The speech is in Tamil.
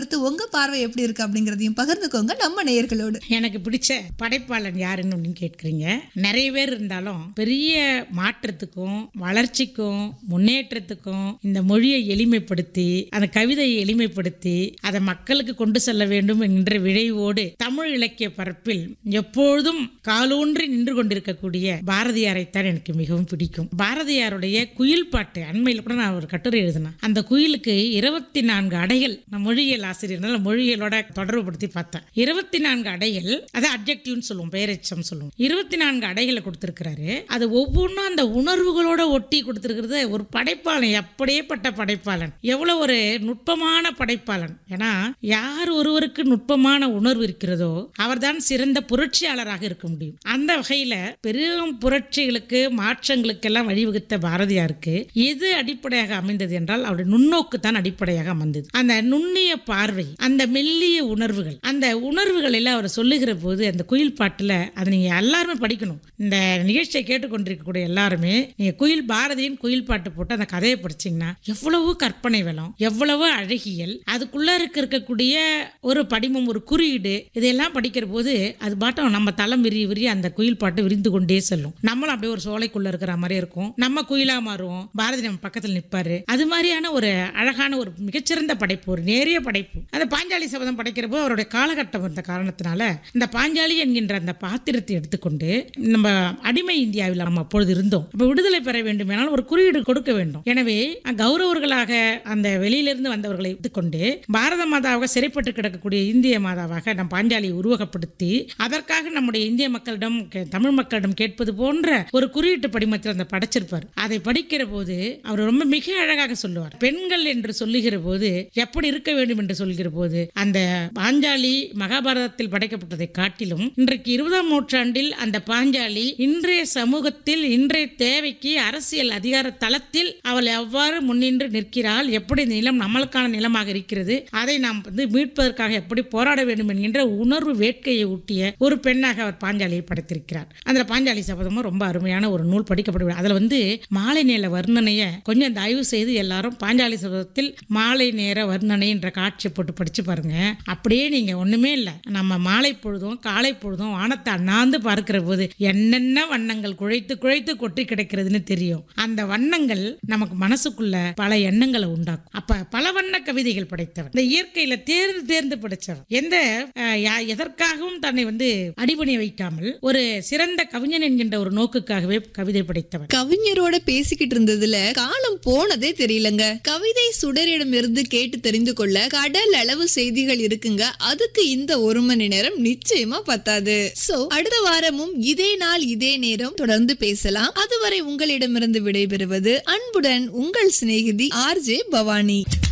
குறித்து உங்க பார்வை எப்படி இருக்கு அப்படிங்கறதையும் பகிர்ந்துக்கோங்க நம்ம நேயர்களோடு எனக்கு பிடிச்ச படைப்பாளன் யாருன்னு அப்படின்னு கேட்குறீங்க நிறைய பேர் இருந்தாலும் பெரிய மாற்றத்துக்கும் வளர்ச்சிக்கும் முன்னேற்றத்துக்கும் இந்த மொழியை எளிமைப்படுத்தி அந்த கவிதையை எளிமைப்படுத்தி அதை மக்களுக்கு கொண்டு செல்ல வேண்டும் என்கின்ற விழைவோடு தமிழ் இலக்கிய பரப்பில் எப்பொழுதும் காலூன்றி நின்று கொண்டிருக்கக்கூடிய பாரதியாரைத்தான் எனக்கு மிகவும் பிடிக்கும் பாரதியாருடைய குயில் பாட்டு அண்மையில் கூட நான் ஒரு கட்டுரை எழுதினேன் அந்த குயிலுக்கு இருபத்தி நான்கு அடைகள் நான் மொழியியல் ஆசிரியர்னால மொழியியலோட தொடர்புபடுத்தி பார்த்தேன் இருபத்தி நான்கு அடைகள் அது அப்ஜெக்டிவ்னு சொல்லுவோம் பெயரெச்சம் சொல்லுவோம் இருபத்தி நான்கு அடைகளை கொடுத்திருக்கிறாரு அது ஒவ்வொன்றும் அந்த உணர்வுகளோட ஒட்டி கொடுத்திருக்கிறது ஒரு படைப்பாளன் எப்படியேப்பட்ட படைப்பாளன் எவ்வளவு ஒரு நுட்பமான படைப்பாளன் ஏன்னா யார் ஒருவருக்கு நுட்பமான உணர்வு இருக்கிறதோ அவர்தான் சிறந்த புரட்சியாளராக இருக்க முடியும் அந்த வகையில பெரும் புரட்சிகளுக்கு மாற்றங்களுக்கெல்லாம் வழிவகுத்த பாரதியாருக்கு எது அடிப்படையாக அமைந்தது என்றால் அவருடைய நுண்ணோக்கு தான் அடிப்படையாக அமைந்தது அந்த நுண்ணிய பார்வை அந்த மெல்லிய உணர்வுகள் அந்த உணர்வுகள் எல்லாம் அவர் சொல்லுகிற போது அந்த குயில் பாட்டுல அதை நீங்க எல்லாருமே படிக்கணும் இந்த நிகழ்ச்சியை கேட்டுக்கொண்டிருக்கக்கூடிய எல்லாருமே நீங்க குயில் பாரதியின் குயில் பாட்டு போட்டு அந்த கதையை படிச்சீங்கன்னா எவ்வளவு கற்பனை வளம் எவ்வளவு அழகியல் அதுக்குள்ள இருக்க இருக்கக்கூடிய ஒரு படிமம் ஒரு குறியீடு இதெல்லாம் படிக்கிற போது அது பாட்டம் நம்ம தளம் விரிய விரிய அந்த குயில் பாட்டு விரிந்து கொண்டே செல்லும் நம்மளும் அப்படியே ஒரு சோலைக்குள்ள இருக்கிற மாதிரி இருக்கும் நம்ம குயிலா மாறுவோம் பாரதி நம்ம பக்கத்தில் நிற்பாரு அது மாதிரியான ஒரு அழகான ஒரு மிகச்சிறந்த படைப்பு ஒரு நேரிய படைப்பு அந்த பாஞ்சாலி சபதம் படைக்கிற போது அவருடைய காலகட்டம் வந்த காரணத்தினால இந்த பாஞ்சாலி என்கின்ற அந்த பாத்திரத்தை எடுத்துக்கொண்டு நம்ம அடிமை இந்தியாவில் நம்ம அப்பொழுது இருந்தோம் அப்ப விடுதலை பெற வேண்டுமானால் ஒரு குறியீடு கொடுக்க வேண்டும் எனவே கௌரவர்களாக அந்த வெளியிலிருந்து வந்தவர்களை எடுத்துக்கொண்டு பாரத மாதாவாக சிறைப்பட்டு கிடக்கக்கூடிய இந்திய மாதாவாக நம் பாஞ்சாலியை உருவகப்படுத்தி அதற்காக நம்முடைய இந்திய மக்களிடம் கே- தமிழ் மக்களிடம் கேட்பது போன்ற ஒரு குறியீட்டு படிமத்தில் அந்த படைச்சிருப்பார் அதை படிக்கிற போது அவர் ரொம்ப மிக அழகாக சொல்லுவார் பெண்கள் என்று சொல்லுகிற போது எப்படி இருக்க வேண்டும் என்று சொல்கிற போது அந்த பாஞ்சாலி மகாபாரதத்தில் படைக்கப்பட்டதை காட்டிலும் இன்றைக்கு இருபதாம் நூற்றாண்டில் அந்த பாஞ்சாலி இன்றைய சமூகத்தில் இன்றைய தேவைக்கு அரசியல் அதிகார தளத்தில் அவள் எவ்வாறு முன்னின்று நிற்கிறாள் எப்படி இந்த நிலம் நம்மளுக்கான நிலமாக இருக்கிறது அதை நாம் வந்து மீட்பதற்காக எப்படி போராட வேண்டும் என்கின்ற உணர்வு வேட்கையை ஊட்டிய ஒரு பெண்ணாக அவர் பாஞ்சாலியை படைத்திருக்கிறார் அந்த பாஞ்சாலி சபதமும் ரொம்ப அருமையான ஒரு நூல் படிக்கப்படும் அதுல வந்து மாலை நேர வர்ணனையை கொஞ்சம் தயவு செய்து எல்லாரும் பாஞ்சாலி சபதத்தில் மாலை நேர வர்ணனை என்ற காட்சியை போட்டு படிச்சு பாருங்க அப்படியே நீங்க ஒண்ணுமே இல்லை நம்ம மாலை பொழுதும் காலை பொழுதும் வானத்தை அண்ணாந்து பார்க்கிற போது என்னென்ன வண்ணங்கள் குழைத்து குழைத்து கொட்டி கிடக்கிறதுன்னு தெரியும் அந்த வண்ணங்கள் நமக்கு மனசுக்குள்ள பல எண்ணங்களை உண்டாக்கும் அப்ப பல வண்ண கவிதைகள் படைத்தவர் இந்த இயற்கையில தேர்ந்து தேர்ந்து படைச்சவர் எந்த அஹ், யா- எதற்காகவும் தன்னை வந்து அடிபணிய வைக்காமல் ஒரு சிறந்த கவிஞன் என்கின்ற ஒரு நோக்குக்காகவே கவிதை படைத்தவர் கவிஞரோட பேசிக்கிட்டு இருந்ததுல காலம் போனதே தெரியலங்க கவிதை சுடரிடம் இருந்து கேட்டு தெரிந்து கொள்ள கடல் அளவு செய்திகள் இருக்குங்க அதுக்கு இந்த ஒரு மணி நேரம் நிச்சயமா பத்தாது சோ அடுத்த வாரமும் இதே நாள் இதே நேரம் தொடர்ந்து பேசலாம் அதுவரை உங்களிடமிருந்து விடைபெறுவது அன்புடன் உங்கள் சிநேகிதி ஆர்ஜே பவானி